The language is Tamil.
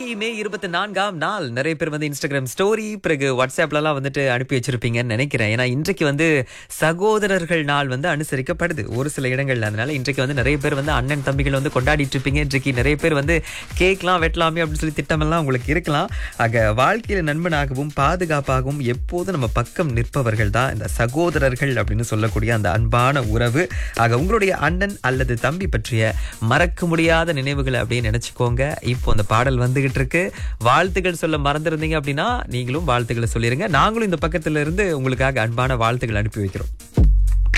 இன்றைக்கு மே இருபத்தி நான்காம் நாள் நிறைய பேர் வந்து இன்ஸ்டாகிராம் ஸ்டோரி பிறகு வாட்ஸ்அப்லலாம் வந்துட்டு அனுப்பி வச்சிருப்பீங்கன்னு நினைக்கிறேன் ஏன்னா இன்றைக்கு வந்து சகோதரர்கள் நாள் வந்து அனுசரிக்கப்படுது ஒரு சில இடங்கள்ல அதனால இன்றைக்கு வந்து நிறைய பேர் வந்து அண்ணன் தம்பிகள் வந்து கொண்டாடிட்டு இருப்பீங்க இன்றைக்கு நிறைய பேர் வந்து கேக்லாம் வெட்டலாமே அப்படின்னு சொல்லி திட்டமெல்லாம் உங்களுக்கு இருக்கலாம் ஆக வாழ்க்கையில நண்பனாகவும் பாதுகாப்பாகவும் எப்போதும் நம்ம பக்கம் நிற்பவர்கள் தான் இந்த சகோதரர்கள் அப்படின்னு சொல்லக்கூடிய அந்த அன்பான உறவு ஆக உங்களுடைய அண்ணன் அல்லது தம்பி பற்றிய மறக்க முடியாத நினைவுகளை அப்படியே நினைச்சுக்கோங்க இப்போ அந்த பாடல் வந்துகிட்டு இருக்கு வாழ்த்துக்கள் சொல்ல மறந்துருந்தீங்க அப்படின்னா நீங்களும் வாழ்த்துக்களை சொல்லிருங்க நாங்களும் இந்த பக்கத்துல இருந்து உங்களுக்காக அன்பான வாழ்த்துக்கள் அனுப்பி வைக்கிறோம்